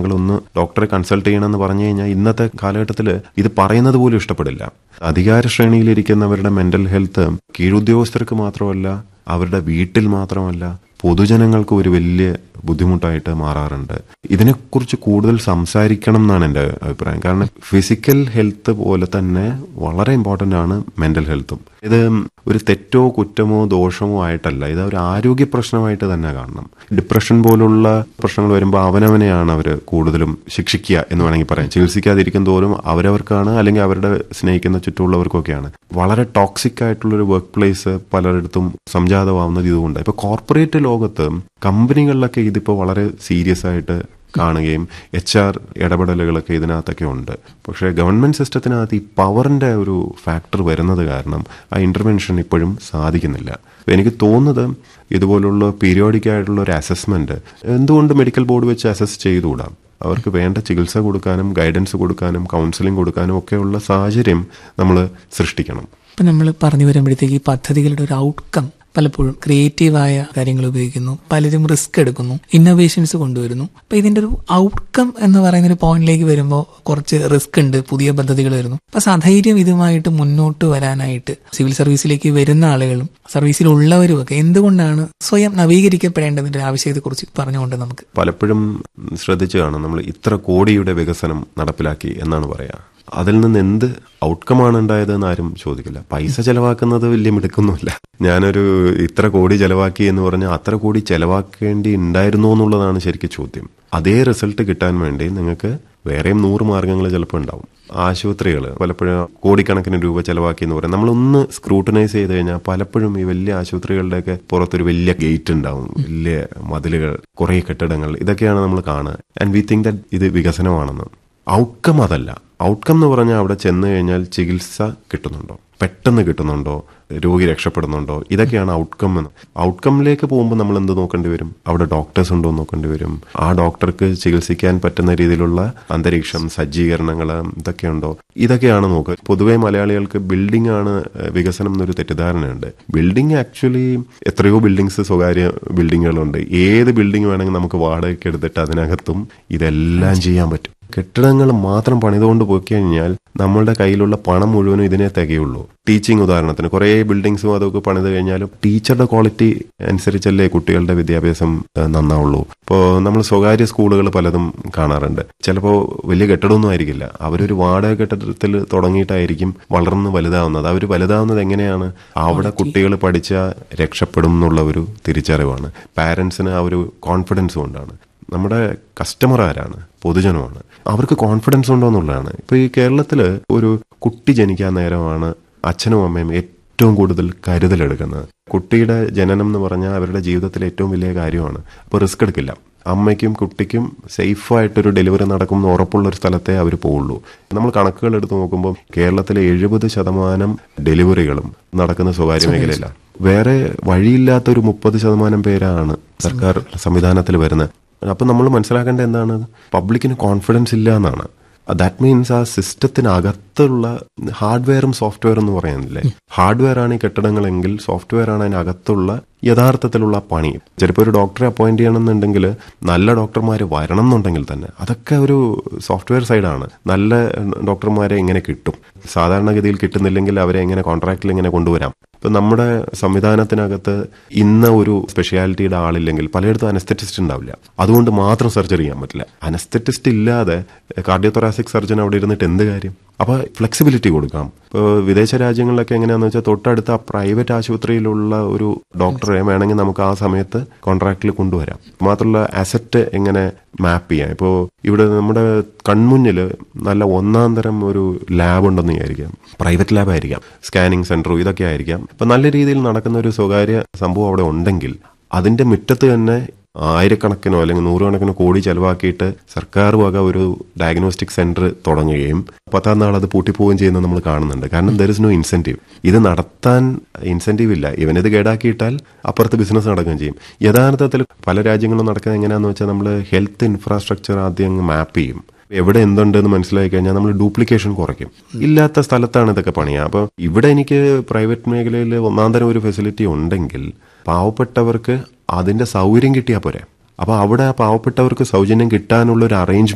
നിങ്ങളൊന്ന് ഡോക്ടറെ കൺസൾട്ട് ചെയ്യണമെന്ന് പറഞ്ഞു കഴിഞ്ഞാൽ ഇന്നത്തെ കാലഘട്ടത്തിൽ ഇത് പറയുന്നത് പോലും ഇഷ്ടപ്പെടില്ല അധികാര ശ്രേണിയിലിരിക്കുന്നവരുടെ മെന്റൽ ഹെൽത്ത് കീഴുദ്യോഗസ്ഥർക്ക് മാത്രമല്ല അവരുടെ വീട്ടിൽ മാത്രമല്ല പൊതുജനങ്ങൾക്ക് ഒരു വലിയ ബുദ്ധിമുട്ടായിട്ട് മാറാറുണ്ട് ഇതിനെക്കുറിച്ച് കൂടുതൽ സംസാരിക്കണം എന്നാണ് എൻ്റെ അഭിപ്രായം കാരണം ഫിസിക്കൽ ഹെൽത്ത് പോലെ തന്നെ വളരെ ഇമ്പോർട്ടൻ്റ് ആണ് മെന്റൽ ഹെൽത്തും ഇത് ഒരു തെറ്റോ കുറ്റമോ ദോഷമോ ആയിട്ടല്ല ഇത് ഒരു ആരോഗ്യ പ്രശ്നമായിട്ട് തന്നെ കാണണം ഡിപ്രഷൻ പോലുള്ള പ്രശ്നങ്ങൾ വരുമ്പോൾ അവനവനെയാണ് അവർ കൂടുതലും ശിക്ഷിക്കുക എന്ന് വേണമെങ്കിൽ പറയാം ചികിത്സിക്കാതിരിക്കും തോറും അവരവർക്കാണ് അല്ലെങ്കിൽ അവരുടെ സ്നേഹിക്കുന്ന ചുറ്റുമുള്ളവർക്കൊക്കെയാണ് വളരെ ടോക്സിക് ആയിട്ടുള്ളൊരു വർക്ക് പ്ലേസ് പലയിടത്തും സംജാതമാവുന്നത് ഇതുകൊണ്ട് ഇപ്പൊ കോർപ്പറേറ്റ് ലോകത്ത് കമ്പനികളിലൊക്കെ ഇതിപ്പോൾ വളരെ സീരിയസ് ആയിട്ട് കാണുകയും എച്ച് ആർ ഇടപെടലുകളൊക്കെ ഇതിനകത്തൊക്കെ ഉണ്ട് പക്ഷേ ഗവൺമെന്റ് സിസ്റ്റത്തിനകത്ത് ഈ പവറിന്റെ ഒരു ഫാക്ടർ വരുന്നത് കാരണം ആ ഇന്റർവെൻഷൻ ഇപ്പോഴും സാധിക്കുന്നില്ല എനിക്ക് തോന്നുന്നത് ഇതുപോലുള്ള പീരിയോഡിക് ആയിട്ടുള്ള ഒരു അസസ്മെന്റ് എന്തുകൊണ്ട് മെഡിക്കൽ ബോർഡ് വെച്ച് അസസ് ചെയ്തുകൂടാം അവർക്ക് വേണ്ട ചികിത്സ കൊടുക്കാനും ഗൈഡൻസ് കൊടുക്കാനും കൗൺസിലിംഗ് കൊടുക്കാനും ഒക്കെയുള്ള സാഹചര്യം നമ്മൾ സൃഷ്ടിക്കണം ഇപ്പം നമ്മൾ പറഞ്ഞു വരുമ്പോഴത്തേക്ക് ഈ പദ്ധതികളുടെ ഒരു ഔട്ട്കം പലപ്പോഴും ക്രിയേറ്റീവായ കാര്യങ്ങൾ ഉപയോഗിക്കുന്നു പലരും റിസ്ക് എടുക്കുന്നു ഇന്നോവേഷൻസ് കൊണ്ടുവരുന്നു അപ്പൊ ഇതിന്റെ ഒരു ഔട്ട്കം എന്ന് പറയുന്ന ഒരു പോയിന്റിലേക്ക് വരുമ്പോൾ കുറച്ച് റിസ്ക് ഉണ്ട് പുതിയ പദ്ധതികൾ വരുന്നു അപ്പൊ സധൈര്യം ഇതുമായിട്ട് മുന്നോട്ട് വരാനായിട്ട് സിവിൽ സർവീസിലേക്ക് വരുന്ന ആളുകളും സർവീസിലുള്ളവരും ഒക്കെ എന്തുകൊണ്ടാണ് സ്വയം നവീകരിക്കപ്പെടേണ്ടതിന്റെ ആവശ്യത്തെക്കുറിച്ച് പറഞ്ഞുകൊണ്ട് നമുക്ക് പലപ്പോഴും ശ്രദ്ധിച്ചു കാണും നമ്മൾ ഇത്ര കോടിയുടെ വികസനം നടപ്പിലാക്കി എന്നാണ് പറയാ അതിൽ നിന്ന് എന്ത് ഔട്ട്കമാണ് ഉണ്ടായതെന്ന് ആരും ചോദിക്കില്ല പൈസ ചെലവാക്കുന്നത് വലിയ മിടുക്കൊന്നുമില്ല ഞാനൊരു ഇത്ര കോടി ചെലവാക്കി എന്ന് പറഞ്ഞാൽ അത്ര കോടി ചെലവാക്കേണ്ടി ഉണ്ടായിരുന്നോ എന്നുള്ളതാണ് ശരിക്കും ചോദ്യം അതേ റിസൾട്ട് കിട്ടാൻ വേണ്ടി നിങ്ങൾക്ക് വേറെയും നൂറ് മാർഗങ്ങൾ ചിലപ്പോൾ ഉണ്ടാവും ആശുപത്രികൾ പലപ്പോഴും കോടിക്കണക്കിന് രൂപ ചെലവാക്കി എന്ന് പറയാം നമ്മളൊന്ന് സ്ക്രൂട്ടനൈസ് ചെയ്ത് കഴിഞ്ഞാൽ പലപ്പോഴും ഈ വലിയ ആശുപത്രികളുടെയൊക്കെ പുറത്തൊരു വലിയ ഗേറ്റ് ഉണ്ടാവും വലിയ മതിലുകൾ കുറേ കെട്ടിടങ്ങൾ ഇതൊക്കെയാണ് നമ്മൾ കാണുക ആൻഡ് വി തിങ്ക് ദറ്റ് ഇത് വികസനമാണെന്ന് ഔട്ട്കം അതല്ല ഔട്ട്കം എന്ന് പറഞ്ഞാൽ അവിടെ ചെന്ന് കഴിഞ്ഞാൽ ചികിത്സ കിട്ടുന്നുണ്ടോ പെട്ടെന്ന് കിട്ടുന്നുണ്ടോ രോഗി രക്ഷപ്പെടുന്നുണ്ടോ ഇതൊക്കെയാണ് ഔട്ട്കം എന്ന് ഔട്ട്കമ്മിലേക്ക് പോകുമ്പോൾ നമ്മൾ എന്ത് നോക്കേണ്ടി വരും അവിടെ ഡോക്ടേഴ്സ് ഉണ്ടോ എന്ന് നോക്കേണ്ടി വരും ആ ഡോക്ടർക്ക് ചികിത്സിക്കാൻ പറ്റുന്ന രീതിയിലുള്ള അന്തരീക്ഷം സജ്ജീകരണങ്ങൾ ഇതൊക്കെ ഉണ്ടോ ഇതൊക്കെയാണ് നോക്കുക പൊതുവെ മലയാളികൾക്ക് ബിൽഡിംഗ് ആണ് ഏഹ്, വികസനം എന്നൊരു തെറ്റിദ്ധാരണയുണ്ട് ബിൽഡിംഗ് ആക്ച്വലി എത്രയോ ബിൽഡിങ്സ് സ്വകാര്യ ബിൽഡിങ്ങുകളുണ്ട് ഏത് ബിൽഡിംഗ് വേണമെങ്കിൽ നമുക്ക് വാടകയ്ക്ക് എടുത്തിട്ട് അതിനകത്തും ഇതെല്ലാം ചെയ്യാൻ പറ്റും കെട്ടിടങ്ങൾ മാത്രം പണിതുകൊണ്ട് പോയി കഴിഞ്ഞാൽ നമ്മളുടെ കയ്യിലുള്ള പണം മുഴുവനും ഇതിനെ തികയുള്ളൂ ടീച്ചിങ് ഉദാഹരണത്തിന് കുറേ ബിൽഡിങ്സും അതൊക്കെ പണിത് കഴിഞ്ഞാലും ടീച്ചറുടെ ക്വാളിറ്റി അനുസരിച്ചല്ലേ കുട്ടികളുടെ വിദ്യാഭ്യാസം ഏഹ്, നന്നാവുള്ളൂ ഇപ്പോൾ നമ്മൾ സ്വകാര്യ സ്കൂളുകൾ പലതും കാണാറുണ്ട് ചിലപ്പോൾ വലിയ കെട്ടിടമൊന്നും ആയിരിക്കില്ല അവരൊരു വാടക കെട്ടിടത്തിൽ തുടങ്ങിയിട്ടായിരിക്കും വളർന്ന് വലുതാവുന്നത് അവർ വലുതാവുന്നത് എങ്ങനെയാണ് അവിടെ കുട്ടികൾ പഠിച്ചാൽ രക്ഷപ്പെടും എന്നുള്ള ഒരു തിരിച്ചറിവാണ് പാരൻസിന് ആ ഒരു കോൺഫിഡൻസ് കൊണ്ടാണ് നമ്മുടെ കസ്റ്റമർ ആരാണ് പൊതുജനമാണ് അവർക്ക് കോൺഫിഡൻസ് ഉണ്ടോ എന്നുള്ളതാണ് ഇപ്പൊ ഈ കേരളത്തിൽ ഒരു കുട്ടി ജനിക്കാൻ നേരമാണ് അച്ഛനും അമ്മയും ഏറ്റവും കൂടുതൽ കരുതലെടുക്കുന്നത് കുട്ടിയുടെ ജനനം എന്ന് പറഞ്ഞാൽ അവരുടെ ജീവിതത്തിലെ ഏറ്റവും വലിയ കാര്യമാണ് അപ്പോൾ റിസ്ക് എടുക്കില്ല അമ്മയ്ക്കും കുട്ടിക്കും സേഫായിട്ടൊരു ഡെലിവറി നടക്കും എന്ന് ഉറപ്പുള്ള ഒരു സ്ഥലത്തെ അവർ പോവുള്ളൂ നമ്മൾ കണക്കുകൾ എടുത്ത് നോക്കുമ്പോൾ കേരളത്തിലെ എഴുപത് ശതമാനം ഡെലിവറികളും നടക്കുന്ന സ്വകാര്യ മേഖലയിലാണ് വേറെ വഴിയില്ലാത്ത ഒരു മുപ്പത് ശതമാനം പേരാണ് സർക്കാർ സംവിധാനത്തിൽ വരുന്നത് അപ്പൊ നമ്മൾ മനസ്സിലാക്കേണ്ട എന്താണ് പബ്ലിക്കിന് കോൺഫിഡൻസ് ഇല്ല എന്നാണ് ദാറ്റ് മീൻസ് ആ സിസ്റ്റത്തിനകത്തുള്ള ഹാർഡ്വെയറും സോഫ്റ്റ്വെയറും എന്ന് പറയുന്നില്ലേ ഹാർഡ്വെയർ ആണ് ഈ കെട്ടിടങ്ങളെങ്കിൽ സോഫ്റ്റ്വെയർ ആണ് അതിനകത്തുള്ള യഥാർത്ഥത്തിലുള്ള പണി ചിലപ്പോൾ ഒരു ഡോക്ടറെ അപ്പോയിന്റ് ചെയ്യണമെന്നുണ്ടെങ്കിൽ നല്ല ഡോക്ടർമാർ വരണം എന്നുണ്ടെങ്കിൽ തന്നെ അതൊക്കെ ഒരു സോഫ്റ്റ്വെയർ സൈഡാണ് നല്ല ഡോക്ടർമാരെ എങ്ങനെ കിട്ടും സാധാരണഗതിയിൽ കിട്ടുന്നില്ലെങ്കിൽ അവരെ എങ്ങനെ കോൺട്രാക്റ്റിൽ എങ്ങനെ കൊണ്ടുവരാം ഇപ്പൊ നമ്മുടെ സംവിധാനത്തിനകത്ത് ഇന്ന ഒരു സ്പെഷ്യാലിറ്റിയുടെ ആളില്ലെങ്കിൽ പലയിടത്തും അനസ്തെറ്റിസ്റ്റ് ഉണ്ടാവില്ല അതുകൊണ്ട് മാത്രം സർജറി ചെയ്യാൻ പറ്റില്ല അനസ്തെറ്റിസ്റ്റ് ഇല്ലാതെ കാർഡിയോതൊറാസിക് സർജൻ അവിടെ ഇരുന്നിട്ട് എന്ത് കാര്യം അപ്പൊ ഫ്ലെക്സിബിലിറ്റി കൊടുക്കാം ഇപ്പോൾ വിദേശ രാജ്യങ്ങളിലൊക്കെ എങ്ങനെയാന്ന് വെച്ചാൽ തൊട്ടടുത്ത പ്രൈവറ്റ് ആശുപത്രിയിലുള്ള ഒരു ഡോക്ടറെ വേണമെങ്കിൽ നമുക്ക് ആ സമയത്ത് കോൺട്രാക്റ്റിൽ കൊണ്ടുവരാം മാത്രമല്ല അസറ്റ് എങ്ങനെ മാപ്പ് ചെയ്യാം ഇപ്പോൾ ഇവിടെ നമ്മുടെ കൺമുന്നിൽ നല്ല ഒന്നാം തരം ഒരു ലാബ് ഉണ്ടെന്ന് വിചാരിക്കാം പ്രൈവറ്റ് ലാബ് ആയിരിക്കാം സ്കാനിങ് സെന്ററും ഇതൊക്കെ ആയിരിക്കാം ഇപ്പൊ നല്ല രീതിയിൽ നടക്കുന്ന ഒരു സ്വകാര്യ സംഭവം അവിടെ ഉണ്ടെങ്കിൽ അതിന്റെ മുറ്റത്ത് തന്നെ ആയിരക്കണക്കിനോ അല്ലെങ്കിൽ നൂറുകണക്കിനോ കോടി ചെലവാക്കിയിട്ട് സർക്കാർ വക ഒരു ഡയഗ്നോസ്റ്റിക് സെന്റർ തുടങ്ങുകയും പത്താം നാൾ അത് പൂട്ടിപ്പോവുകയും ചെയ്യുന്നത് നമ്മൾ കാണുന്നുണ്ട് കാരണം ദർ ഇസ് നോ ഇൻസെന്റീവ് ഇത് നടത്താൻ ഇൻസെന്റീവ് ഇല്ല ഇവനിത് കേടാക്കിയിട്ടാൽ അപ്പുറത്ത് ബിസിനസ് നടക്കുകയും ചെയ്യും യഥാർത്ഥത്തിൽ പല രാജ്യങ്ങളും നടക്കുന്നത് എങ്ങനെയാന്ന് വെച്ചാൽ നമ്മൾ ഹെൽത്ത് ഇൻഫ്രാസ്ട്രക്ചർ ആദ്യം മാപ്പ് ചെയ്യും എവിടെ എന്തുണ്ടെന്ന് മനസ്സിലാക്കി കഴിഞ്ഞാൽ നമ്മൾ ഡ്യൂപ്ലിക്കേഷൻ കുറയ്ക്കും ഇല്ലാത്ത സ്ഥലത്താണ് ഇതൊക്കെ പണിയുക അപ്പോൾ ഇവിടെ എനിക്ക് പ്രൈവറ്റ് മേഖലയിൽ ഒന്നാം തരം ഒരു ഫെസിലിറ്റി ഉണ്ടെങ്കിൽ പാവപ്പെട്ടവർക്ക് അതിന്റെ സൗകര്യം കിട്ടിയാൽ പോരെ അപ്പൊ അവിടെ ആ പാവപ്പെട്ടവർക്ക് സൗജന്യം കിട്ടാനുള്ള ഒരു അറേഞ്ച്മെന്റ്